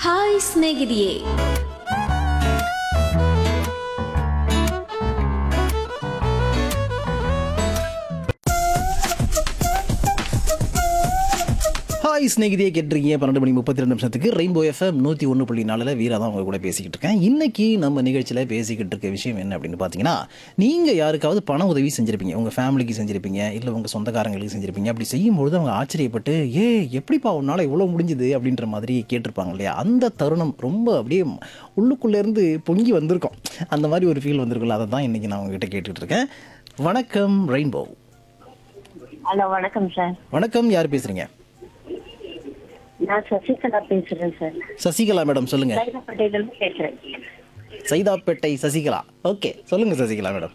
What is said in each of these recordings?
Hi ಸ್ನೇಹಿತೆಯೇ hi ஸ்நேகிதியை கேட்டிருக்கீங்க பன்னெண்டு மணி முப்பத்தி ரெண்டு நிமிஷத்துக்கு ரெயின்போ எஃப்எம் நூற்றி ஒன்று புள்ளி நாலில் வீரா தான் உங்க கூட பேசிக்கிட்டு இருக்கேன் இன்னைக்கு நம்ம நிகழ்ச்சியில் பேசிக்கிட்டு இருக்க விஷயம் என்ன அப்படின்னு பார்த்தீங்கன்னா நீங்கள் யாருக்காவது பண உதவி செஞ்சுருப்பீங்க உங்கள் ஃபேமிலிக்கு செஞ்சுருப்பீங்க இல்லை உங்கள் சொந்தக்காரங்களுக்கு செஞ்சுருப்பீங்க அப்படி செய்யும்பொழுது அவங்க ஆச்சரியப்பட்டு ஏ எப்படிப்பா உன்னால் இவ்வளோ முடிஞ்சுது அப்படின்ற மாதிரி கேட்டிருப்பாங்க இல்லையா அந்த தருணம் ரொம்ப அப்படியே உள்ளுக்குள்ளேருந்து பொங்கி வந்திருக்கும் அந்த மாதிரி ஒரு ஃபீல் வந்திருக்குல்ல அதை தான் இன்றைக்கி நான் உங்ககிட்ட கேட்டுட்டு இருக்கேன் வணக்கம் ரெயின்போ ஹலோ வணக்கம் சார் வணக்கம் யார் பேசுகிறீங்க நான் சசிகலா பேசுறேன் சார் சசிகலா மேடம் சொல்லுங்கள் சைதாப்பேட்டையில இருந்து பேசுறேன் சைதாப்பேட்டை சசிகலா ஓகே சொல்லுங்க சசிகலா மேடம்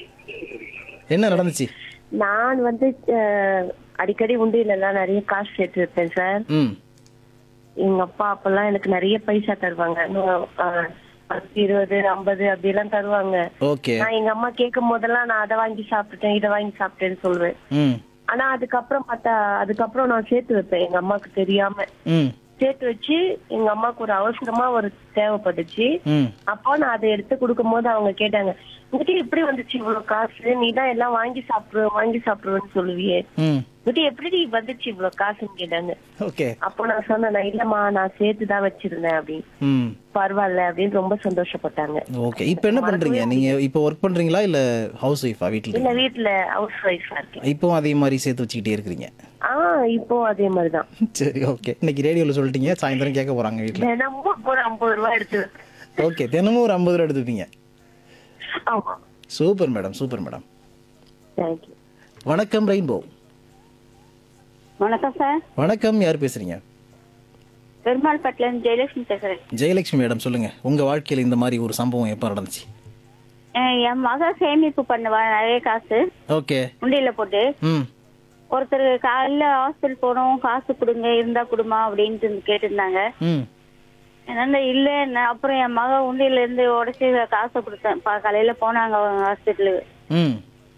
என்ன நடந்துச்சு நான் வந்து அஹ், அடிக்கடி உண்டியில எல்லாம் நிறைய காசு சேர்த்து வைப்பேன் சார் ம் எங்க அப்பா அப்பெல்லாம் எனக்கு நிறைய பைசா தருவாங்க இன்னும், அஹ், பத்து இருபது ஐம்பது அப்படி எல்லாம் தருவாங்க ஓகே நான் எங்க அம்மா கேட்கும் போதெல்லாம் நான் அதை வாங்கி சாப்பிட்டுட்டேன் இதை வாங்கி சாப்பிட்டேன்னு சொல்லுவேன் ம் ஆனா அதுக்கப்புறம் பார்த்தா அதுக்கப்புறம் நான் சேர்த்து வைப்பேன் எங்க அம்மாக்கு தெரியாம ம் சேர்த்து வச்சு எங்க அம்மாக்கு ஒரு அவசரமா ஒரு தேவைப்பட்டுச்சு ம் அப்போ நான் அதை எடுத்து கொடுக்கும்போது அவங்க கேட்டாங்க உங்ககிட்ட எப்படி வந்துச்சு இவ்வளவு காசு நீ தான் எல்லாம் வாங்கி சாப்பிடுவ வாங்கி சாப்பிடுவேன்னு சொல்லுவியே ம் உங்ககிட்ட எப்படி வந்துச்சு இவ்வளவு காசுன்னு கேட்டாங்க ஓகே அப்போ நான் சொன்னேன் "நான் இல்லம்மா நான் சேர்த்து தான் வச்சிருந்தேன் அப்படின்னு ம் பரவாயில்ல அப்படின்னு ரொம்ப சந்தோஷப்பட்டாங்க ஓகே இப்போ என்ன பண்ணுறீங்க நீங்கள் இப்போ ஒர்க் பண்ணுறீங்களா இல்லை ஹவுஸ் ஒய்ஃபா வீட்டில் இல்ல வீட்டுல ஹவுஸ் ஒய்ஃபா இருக்கேன் இப்போவும் அதே மாதிரி சேர்த்து வச்சுக்கிட்டே இருக்கிறீங்க ஆஹ் இப்போ அதே மாதிரிதான் சரி ஓகே இன்னைக்கு ரேடியோவில் சொல்லிட்டீங்க சாயந்தரம் கேட்க போகிறாங்க வீட்டில் தினமும் ஒரு ஐம்பது ரூபாய் எடுத்து ஓகே தினமும் ஒரு ஐம்பது ரூபா எடுத்துப்பீங்க ஆமா super madam super madam thank you வணக்கம் ரெயின்போ வணக்கம் சார் வணக்கம் யார் பேசுகிறீங்க பெருமாள் பட்டிலேருந்து ஜெயலட்சுமி பேசுறேன் ஜெயலட்சுமி மேடம் சொல்லுங்கள் உங்கள் வாழ்க்கையில் இந்த மாதிரி ஒரு சம்பவம் எப்போ நடந்துச்சு அஹ் என் மக சேமிப்பு பண்ணுவா நிறைய காசு ஓகே உண்டியில போட்டு ம் ஒருத்தர் காலையில ஹாஸ்பிட்டல் போனோம் காசு கொடுங்க இருந்தா கொடுமா அப்படின்ட்டு கேட்டிருந்தாங்க ம் என்னால இல்ல நான் அப்புறம் என் மக உண்டியில இருந்து உடச்சி காசை கொடுத்தேன் பா- காலையில போனாங்க அவங்க ஹாஸ்பிட்டலுக்கு ம்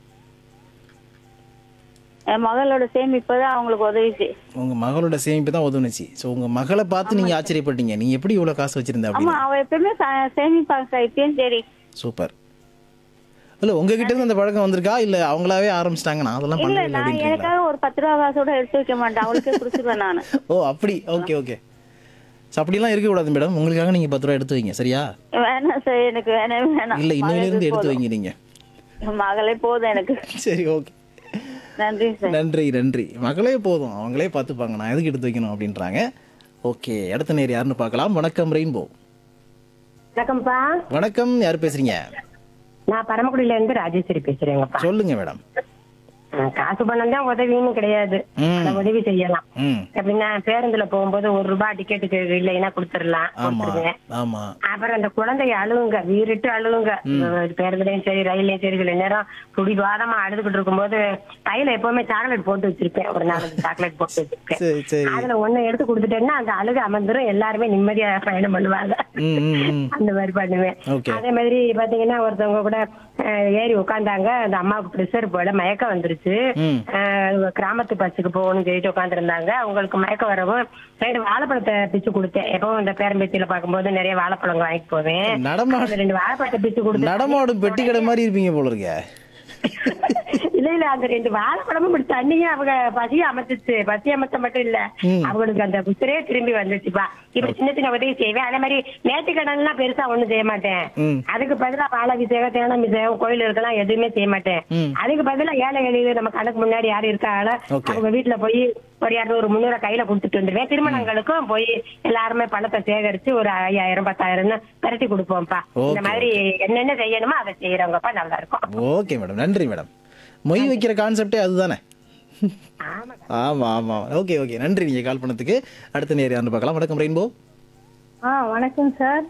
என் மகளோட சேமிப்பு தான் அவங்களுக்கு உதவிச்சு உங்க மகளோட சேமிப்பு தான் உதவுனுச்சு ஸோ உங்க மகளை பார்த்து நீங்க ஆச்சரியப்பட்டீங்க நீ எப்படி இவ்வளவு காசு வச்சிருந்த ஆமா அப்படின்னு அவ எப்பயுமே ச- சேமிப்பாங்க சார் இப்பயும் சரி சூப்பர் இல்ல உங்ககிட்ட இருந்து அந்த பழக்கம் வந்திருக்கா இல்ல அவங்களாவே ஆரம்பிச்சிட்டாங்க நான் அதெல்லாம் இல்ல பண்ணவே இல்லை நான் அப்படின்றீங்களா எனக்காக ஒரு பத்து ரூபா காசோட எடுத்து வைக்க மாட்டேன் அவளுக்கே கொடுத்துருவேன் நான் ஓ அப்படி ஓகே ஓகே ஸோ அப்படிலாம் இருக்கக்கூடாது மேடம் உங்களுக்காக நீங்க பத்து ரூபா எடுத்து வைங்க சரியா வேணாம் சார் எனக்கு வேணவே வேணாம் இல்ல இன்னையில இருந்து மகளே எடுத்து போதும். வைங்க நீங்க மகளே போதும் எனக்கு சரி ஓகே நன்றி சார் நன்றி நன்றி மகளே போதும் அவங்களே பார்த்துப்பாங்க நான் எதுக்கு எடுத்து வைக்கணும் அப்படின்றாங்க ஓகே அடுத்த நேர் யாருன்னு பார்க்கலாம் வணக்கம் ரெயின்போ வணக்கம்ப்பா வணக்கம் யார் பேசுறீங்க நான் பரமக்குடியில இருந்து ராஜேஸ்வரி பேசுறேங்கப்பா சொல்லுங்க மேடம் அஹ் காசு பணம் தான் உதவின்னு கிடையாது ம். ஆனா உதவி செய்யலாம் ம் எப்படின்னா பேருந்துல போகும்போது ஒரு ரூபாய் டிக்கெட்டுக்கு இல்லைன்னா கொடுத்துடலாம் ஆமா கொடுத்துருவேன் ஆமா அப்புறம் அந்த குழந்தைய அழுவுங்க வீறிட்டு அழுவுங்க பேருந்துலயும் சரி ரயிலையும் சரி சில நேரம் துடிவாதமா அழுதுகிட்டு இருக்கும்போது கையில எப்பவுமே சாக்லேட் போட்டு வச்சிருப்பேன் ஒரு நாலஞ்சு சாக்லேட் போட்டு வச்சிருப்பேன் சரி சரி அதுல ஒண்ணு எடுத்து கொடுத்துட்டேன்னா அந்த அழுக அமர்ந்துரும் எல்லாருமே நிம்மதியா பயணம் பண்ணுவாங்க ம் ம் ம் அந்த மாதிரி பண்ணுவேன் Okay. அதே மாதிரி பாத்தீங்கன்னா ஒருத்தவங்க கூட அஹ், ஏறி உட்காந்தாங்க அந்த அம்மாவுக்கு ப்ரெஷர் போல மயக்கம் வந்துருச்சு ம். அஹ், கிராமத்து பஸ்ஸுக்கு போகணும்னு சொல்லிட்டு உட்காந்துருந்தாங்க அவங்களுக்கு மயக்கம் வரவும் ரெண்டு வாழைப்பழத்தை பிச்சு கொடுத்தேன் எப்பவும் இந்த பேரம்பேத்தியில பார்க்கும்போது நிறைய வாழைப்பழங்க வாங்கிட்டு போவேன் நடமா அதுல ரெண்டு வாழைப்பழத்தை பிச்சு கொடுத்து நடமாடும் பெட்டி கடை மாதிரி இருப்பீங்க போல இருக்க இல்ல இல்ல அந்த ரெண்டு வாழைப்பழமும் இப்படி தண்ணியும் அவங்க பசிய அமைச்சிச்சு பசி அமைச்ச மட்டும் இல்ல ம். அவங்களுக்கு அந்த புத்தரே திரும்பி வந்துச்சுப்பா இப்படி சின்ன சின்ன உதவி செய்வேன் அதே மாதிரி நேர்த்திக்கடன்லாம் பெருசா ஒண்ணும் செய்ய மாட்டேன் ம். அதுக்கு பதிலா வாழை விசேகம் தேன விசேகம் கோயில் இருக்கலாம் எதுவுமே செய்ய மாட்டேன் ம். அதுக்கு அதுக்கு பதிலா ஏழை எளிய நம்ம கணக்கு முன்னாடி யாரு இருக்காங்களோ Okay. அவங்க வீட்டுல போய் ஒரு இரநூறு முந்நூறு கையில கொடுத்துட்டு வந்துருவேன் திருமணங்களுக்கும் போய் எல்லாருமே பணத்தை சேகரிச்சு ஒரு ஐயாயிரம் பத்தாயிரம்னு பரட்டி கொடுப்போம்ப்பா இந்த Okay. மாதிரி என்னென்ன செய்யணுமோ அதை செய்யறவங்கப்பா நல்லா இருக்கும் ஓகே மேடம் நன்றி மேடம் மொய் வைக்கிற கான்செப்டே அதுதானே ஆமா ஆமா ஆமா ஓகே ஓகே நன்றி நீங்க கால் பண்ணதுக்கு அடுத்த நேர் யாருன்னு பார்க்கலாம் வணக்கம் ரெயின்போ ஆ வணக்கம் சார்